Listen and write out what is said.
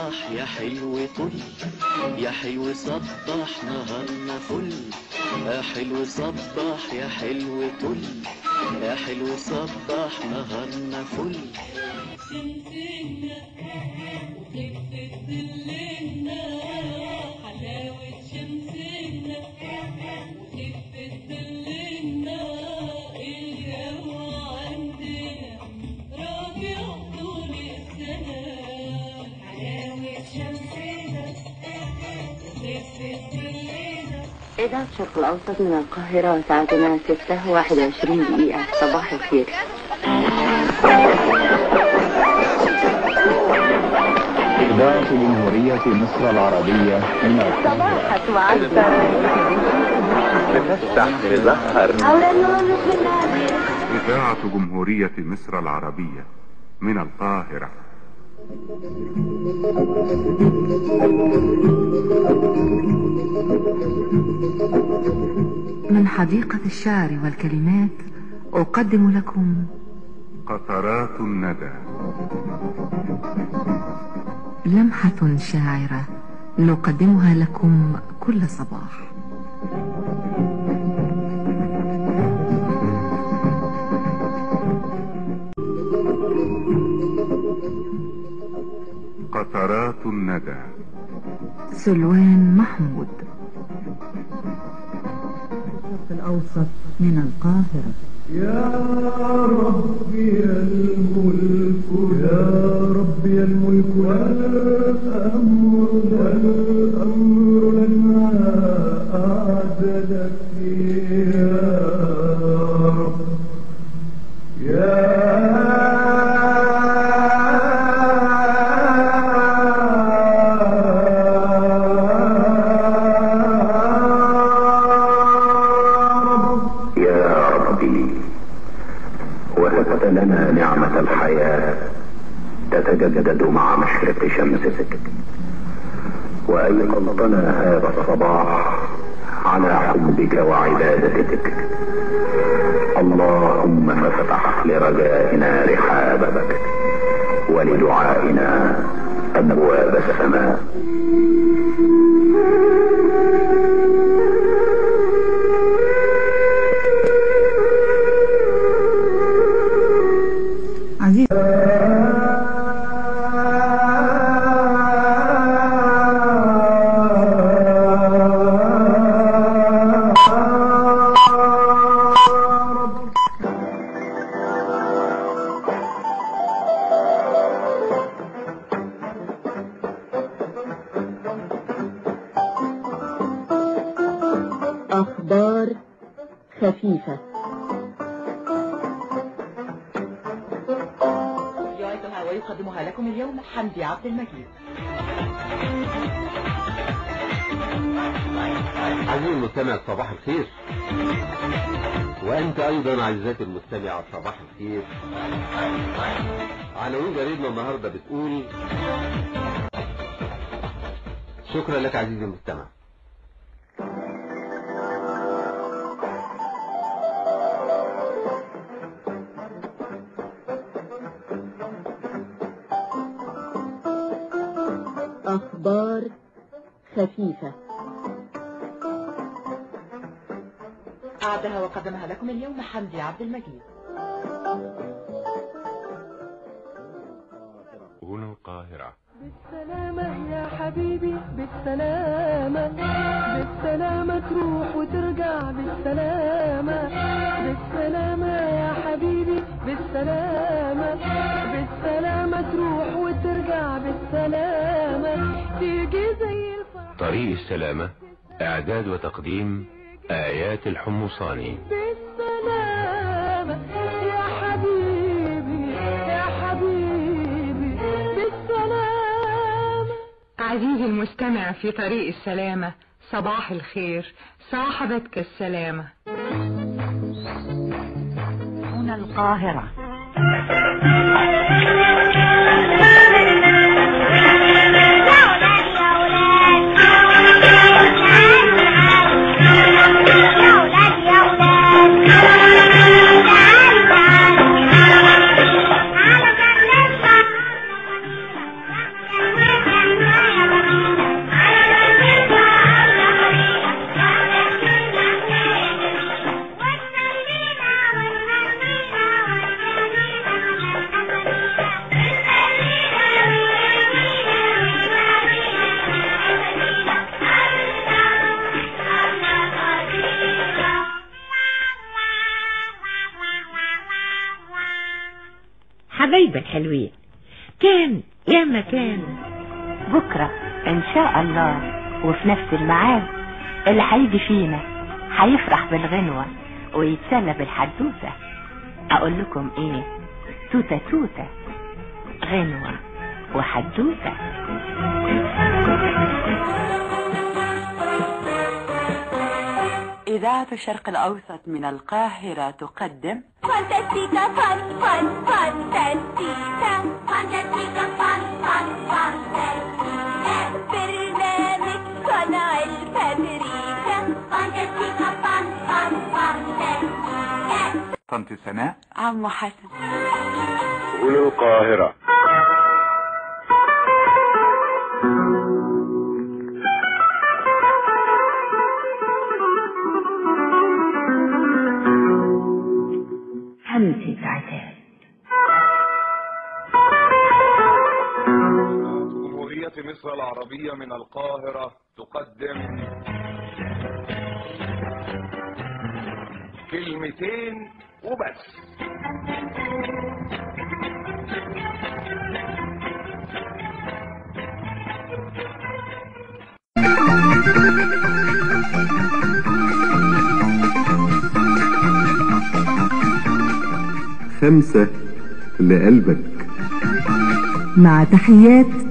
صبح يا حلو طل يا حلو صبح نهارنا فل يا حلو صبح يا حلو طل يا حلو صبح نهارنا فل شمسنا وخفة ظلنا حلاوة شمسنا وخفة ظلنا الجو عندنا ربيع طول السنة حلاوة شمسنا وخفة ظلنا إذاعة الشرق الأوسط من القاهرة ساعتنا 6 21 دقيقة صباح الخير إذاعة جمهورية مصر العربية من القاهرة صباحك وعزة إذاعة جمهورية مصر العربية من القاهرة من حديقة الشعر والكلمات أقدم لكم قطرات الندى لمحة شاعرة نقدمها لكم كل صباح قطرات الندى سلوان محمود الأوسط من القاهرة يا ربي الملك يا ربي الملك والأمر والأمر لنا أعدلك يا رب يا رب يا ربي وهبت لنا نعمة الحياة تتجدد مع مشرق شمسك وأيقظتنا هذا الصباح على حبك وعبادتك اللهم فافتح لرجائنا رحابك ولدعائنا أبواب السماء عزيز أخبار خفيفة يعدها ويقدمها لكم اليوم حمدي عبد المجيد عزيزي المستمع صباح الخير وانت ايضا عزيزاتي المستمعة صباح الخير عناوين جريدنا النهاردة بتقول شكرا لك عزيزي المستمع أخبار خفيفة أعدها وقدمها لكم اليوم حمدي عبد المجيد هنا القاهرة بالسلامة يا حبيبي بالسلامة بالسلامة تروح وترجع بالسلامة بالسلامة يا حبيبي بالسلامة بالسلامة تروح وترجع بالسلامة تيجي زي الفرح طريق السلامة اعداد وتقديم ايات الحمصاني بالسلامة يا حبيبي يا حبيبي بالسلامة عزيزي المستمع في طريق السلامة صباح الخير صاحبتك السلامة هنا القاهرة يا حبايب الحلوين كان يا مكان بكرة إن شاء الله وفي نفس الميعاد اللي هيجي فينا هيفرح بالغنوة ويتسلى بالحدوتة أقول لكم إيه توتة توتة غنوة وحدوتة إذاعة الشرق الأوسط من القاهرة تقدم فانتستيكا فان فان فانتستيكا فانتستيكا فان فان فانتستيكا برنامج صنع الفابريكا فانتستيكا فان فان فانتستيكا طنط سناء عمو حسن هنا القاهرة همسة عتاب جمهورية مصر العربية من القاهرة تقدم كلمتين وبس خمسة لقلبك مع تحيات